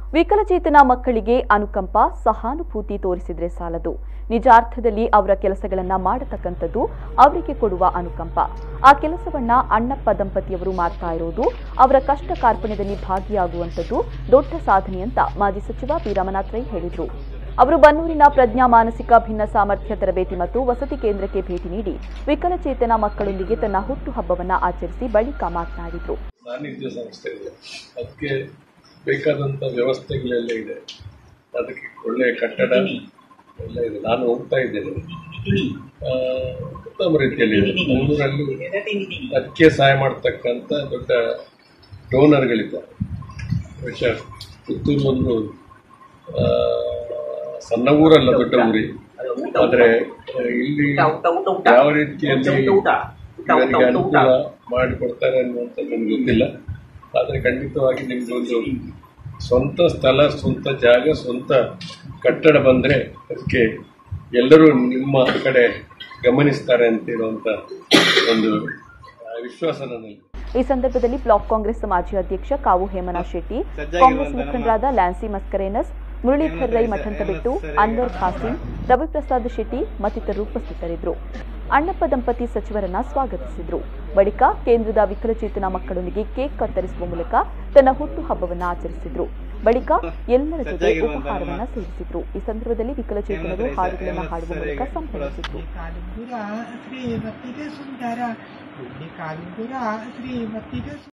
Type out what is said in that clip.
ವಿಕಲಚೇತನ ಮಕ್ಕಳಿಗೆ ಅನುಕಂಪ ಸಹಾನುಭೂತಿ ತೋರಿಸಿದ್ರೆ ಸಾಲದು ನಿಜಾರ್ಥದಲ್ಲಿ ಅವರ ಕೆಲಸಗಳನ್ನ ಮಾಡತಕ್ಕಂಥದ್ದು ಅವರಿಗೆ ಕೊಡುವ ಅನುಕಂಪ ಆ ಕೆಲಸವನ್ನ ಅಣ್ಣಪ್ಪ ದಂಪತಿಯವರು ಮಾಡ್ತಾ ಇರೋದು ಅವರ ಕಷ್ಟ ಕಾರ್ಪಣ್ಯದಲ್ಲಿ ಭಾಗಿಯಾಗುವಂಥದ್ದು ದೊಡ್ಡ ಸಾಧನೆ ಅಂತ ಮಾಜಿ ಸಚಿವ ಬಿ ರಾಮನಾಥ್ ರೈ ಹೇಳಿದರು ಅವರು ಬನ್ನೂರಿನ ಪ್ರಜ್ಞಾ ಮಾನಸಿಕ ಭಿನ್ನ ಸಾಮರ್ಥ್ಯ ತರಬೇತಿ ಮತ್ತು ವಸತಿ ಕೇಂದ್ರಕ್ಕೆ ಭೇಟಿ ನೀಡಿ ವಿಕಲಚೇತನ ಮಕ್ಕಳೊಂದಿಗೆ ತನ್ನ ಹುಟ್ಟುಹಬ್ಬವನ್ನ ಆಚರಿಸಿ ಬಳಿಕ ಮಾತನಾಡಿದರು ಸಾನ್ನಿಧ್ಯ ಸಂಸ್ಥೆ ಇದೆ ಅದಕ್ಕೆ ಬೇಕಾದಂಥ ವ್ಯವಸ್ಥೆಗಳೆಲ್ಲ ಇದೆ ಅದಕ್ಕೆ ಒಳ್ಳೆಯ ಕಟ್ಟಡ ಎಲ್ಲ ಇದೆ ನಾನು ಹೋಗ್ತಾ ಇದ್ದೇನೆ ಆ, ಉತ್ತಮ ರೀತಿಯಲ್ಲಿ ಇದೆ ಮಂಗಳೂರಲ್ಲಿ ಅದಕ್ಕೆ ಸಹಾಯ ಮಾಡ್ತಕ್ಕಂಥ ದೊಡ್ಡ ಡೋನರ್ಗಳಿದ್ದಾರೆ ಬಹುಶಃ ಪುತ್ತೂರು ಒಂದು ಆ, ಸಣ್ಣ ಊರಲ್ಲ ದೊಡ್ಡ ಊರಿ ಆದರೆ ಆ, ಇಲ್ಲಿ ಯಾವ ರೀತಿಯಲ್ಲಿ ಇವರಿಗೆ ಅನುಕೂಲ ಮಾಡಿಕೊಡ್ತಾರೆ ಅನ್ನುವಂಥದ್ದು ನನಗೆ ಗೊತ್ತಿಲ್ಲ ಆದರೆ ಖಂಡಿತವಾಗಿ ನಿಮ್ಗೆ ಒಂದು ಸ್ವಂತ ಸ್ಥಳ ಸ್ವಂತ ಜಾಗ ಸ್ವಂತ ಕಟ್ಟಡ ಬಂದರೆ ಅದಕ್ಕೆ ಎಲ್ಲರೂ ನಿಮ್ಮ ಕಡೆ ಗಮನಿಸ್ತಾರೆ ಅಂತ ಹೇಳುವಂಥ ಒಂದು ಆ, ವಿಶ್ವಾಸ ನನ್ನಲ್ಲಿ ಈ ಸಂದರ್ಭದಲ್ಲಿ ಬ್ಲಾಕ್ ಕಾಂಗ್ರೆಸ್ ಮಾಜಿ ಅಧ್ಯಕ್ಷ ಕಾವು ಹೇಮನಾ ಶೆಟ್ಟಿ ಕಾಂಗ್ರೆಸ್ ಮುಖಂಡರಾದ ಲ್ಯಾನ್ಸಿ ಮಸ್ಕರೇನಸ್ ಮುರಳೀಧರ್ ರೈ ಮಠಂತಬೆಟ್ಟು ಅನ್ವರ್ ಖಾಸಿಂ ರವಿಪ್ರಸಾದ್ ಶೆಟ್ಟಿ ಮತ್ತಿತರರು ಉಪಸ್ಥಿತರಿದ್ದರು ಅಣ್ಣಪ್ಪ ದಂಪತಿ ಸಚಿವರನ್ನ ಸ್ವಾಗತಿಸಿದ್ರು ಬಳಿಕ ಕೇಂದ್ರದ ವಿಕಲಚೇತನ ಮಕ್ಕಳೊಂದಿಗೆ ಕೇಕ್ ಕತ್ತರಿಸುವ ಮೂಲಕ ತನ್ನ ಹುಟ್ಟುಹಬ್ಬವನ್ನ ಆಚರಿಸಿದ್ರು ಬಳಿಕ ಎಲ್ಲರ ಜೊತೆ ಉಪಹಾರವನ್ನ ಸೇವಿಸಿದ್ರು ಈ ಸಂದರ್ಭದಲ್ಲಿ ವಿಕಲಚೇತನರು ಹಾಡುಗಳನ್ನು ಹಾಡುವ ಮೂಲಕ ಸಂಭ್ರಮಿಸಿದ್ರು ಕಾಲುಂಗುರ ಶ್ರೀಮತಿಗೆ ಸುಂದರ ಕಾಲುಂಗುರ ಶ್ರೀಮತಿಗೆ